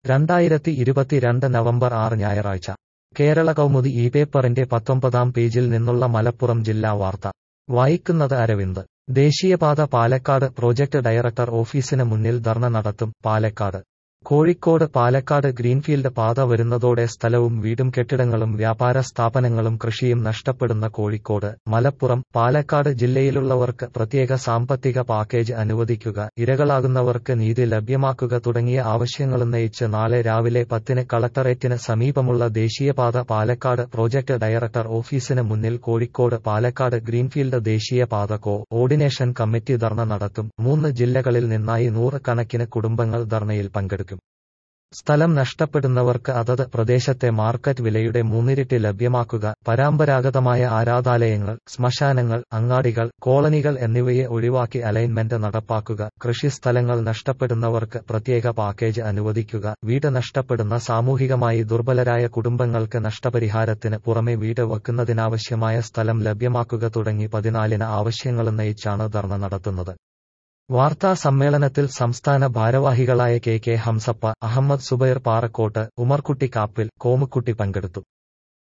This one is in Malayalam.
രണ്ടായിരത്തി ഇരുപത്തിരണ്ട് നവംബർ ആറ് ഞായറാഴ്ച കേരള കൗമുദി ഈ പേപ്പറിന്റെ പത്തൊമ്പതാം പേജിൽ നിന്നുള്ള മലപ്പുറം ജില്ലാ വാർത്ത വായിക്കുന്നത് അരവിന്ദ് ദേശീയപാത പാലക്കാട് പ്രോജക്ട് ഡയറക്ടർ ഓഫീസിന് മുന്നിൽ ധർണ നടത്തും പാലക്കാട് കോഴിക്കോട് പാലക്കാട് ഗ്രീൻഫീൽഡ് പാത വരുന്നതോടെ സ്ഥലവും വീടും കെട്ടിടങ്ങളും വ്യാപാര സ്ഥാപനങ്ങളും കൃഷിയും നഷ്ടപ്പെടുന്ന കോഴിക്കോട് മലപ്പുറം പാലക്കാട് ജില്ലയിലുള്ളവർക്ക് പ്രത്യേക സാമ്പത്തിക പാക്കേജ് അനുവദിക്കുക ഇരകളാകുന്നവർക്ക് നീതി ലഭ്യമാക്കുക തുടങ്ങിയ ആവശ്യങ്ങളുന്നയിച്ച് നാളെ രാവിലെ പത്തിന് കളക്ടറേറ്റിന് സമീപമുള്ള ദേശീയപാത പാലക്കാട് പ്രോജക്ട് ഡയറക്ടർ ഓഫീസിന് മുന്നിൽ കോഴിക്കോട് പാലക്കാട് ഗ്രീൻഫീൽഡ് ദേശീയപാത കോ ഓർഡിനേഷൻ കമ്മിറ്റി ധർണ നടത്തും മൂന്ന് ജില്ലകളിൽ നിന്നായി നൂറുകണക്കിന് കുടുംബങ്ങൾ ധർണയിൽ പങ്കെടുക്കും സ്ഥലം നഷ്ടപ്പെടുന്നവർക്ക് അതത് പ്രദേശത്തെ മാർക്കറ്റ് വിലയുടെ മൂന്നിരട്ടി ലഭ്യമാക്കുക പരമ്പരാഗതമായ ആരാധാലയങ്ങൾ ശ്മശാനങ്ങൾ അങ്ങാടികൾ കോളനികൾ എന്നിവയെ ഒഴിവാക്കി അലൈൻമെന്റ് നടപ്പാക്കുക കൃഷിസ്ഥലങ്ങൾ നഷ്ടപ്പെടുന്നവർക്ക് പ്രത്യേക പാക്കേജ് അനുവദിക്കുക വീട് നഷ്ടപ്പെടുന്ന സാമൂഹികമായി ദുർബലരായ കുടുംബങ്ങൾക്ക് നഷ്ടപരിഹാരത്തിന് പുറമെ വീട് വെക്കുന്നതിനാവശ്യമായ സ്ഥലം ലഭ്യമാക്കുക തുടങ്ങി പതിനാലിന് ആവശ്യങ്ങളുന്നയിച്ചാണ് ധർണ നടത്തുന്നത് വാർത്താ സമ്മേളനത്തിൽ സംസ്ഥാന ഭാരവാഹികളായ കെ കെ ഹംസപ്പ അഹമ്മദ് സുബൈർ പാറക്കോട്ട് ഉമർകുട്ടി കാപ്പിൽ കോമുക്കുട്ടി പങ്കെടുത്തു